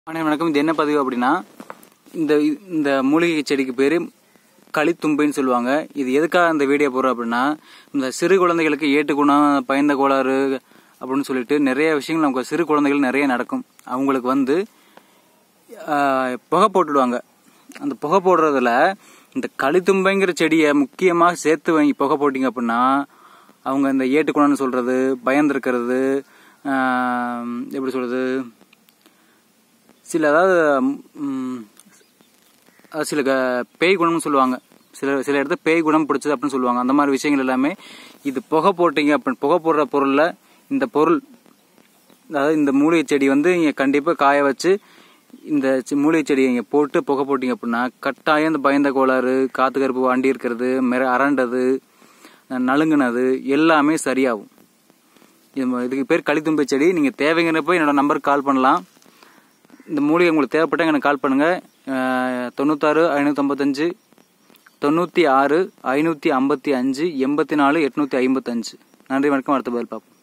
அனைவரும் வணக்கம் இது என்ன பதிவு அப்படின்னா இந்த இந்த மூலிகை செடிக்கு பேர் களித்தும்பைன்னு சொல்லுவாங்க இது எதுக்காக இந்த வீடியோ போடுறோம் அப்படின்னா இந்த சிறு குழந்தைகளுக்கு ஏட்டுக்குணம் பயந்த கோளாறு அப்படின்னு சொல்லிட்டு நிறைய விஷயங்கள் நமக்கு சிறு குழந்தைகள் நிறைய நடக்கும் அவங்களுக்கு வந்து ஆஹ், புகை போட்டுடுவாங்க அந்த புகை போடுறதுல இந்த களித்தும்பைங்கிற செடியை முக்கியமாக சேர்த்து வாங்கி புகை போட்டிங்க அப்படின்னா அவங்க இந்த ஏட்டுக்குணம்னு சொல்றது பயந்துருக்கிறது ஆஹ், எப்படி சொல்றது சில அதாவது ம், அது சில க- பேய் குணம்னு சொல்லுவாங்க சில சில இடத்துல பேய் குணம் பிடிச்சது அப்படின்னு சொல்லுவாங்க அந்த மாதிரி விஷயங்கள் எல்லாமே இது புகை போட்டீங்க அப்படின்னு புகை போடுற பொருள்ல இந்த பொருள் அதாவது இந்த மூலிகை செடி வந்து நீங்க கண்டிப்பா காய வச்சு இந்த சி- மூலிகை செடியை நீங்க போட்டு புகை போட்டீங்க அப்படின்னா கட்டாயம் இந்த பயந்த கோளாறு காத்து கருப்பு வண்டி இருக்கிறது மிர அரண்டது நலுங்குனது எல்லாமே சரியாகும் இது ம- இதுக்கு பேர் களித்தும்பை செடி நீங்க தேவைங்கிறப்ப என்னோட நம்பருக்கு கால் பண்ணலாம் இந்த மூலிகை உங்களுக்கு தேவைப்பட்டா எனக்கு கால் பண்ணுங்க அஹ், தொண்ணூத்தாறு ஐநூற்றம்பத்தஞ்சு தொண்ணூற்றி ஆறு ஐநூற்றி ஐம்பத்தி அஞ்சு எண்பத்தி நாலு எட்நூற்றி ஐம்பத்தஞ்சு நன்றி வணக்கம் அடுத்த பதில் பார்ப்போம்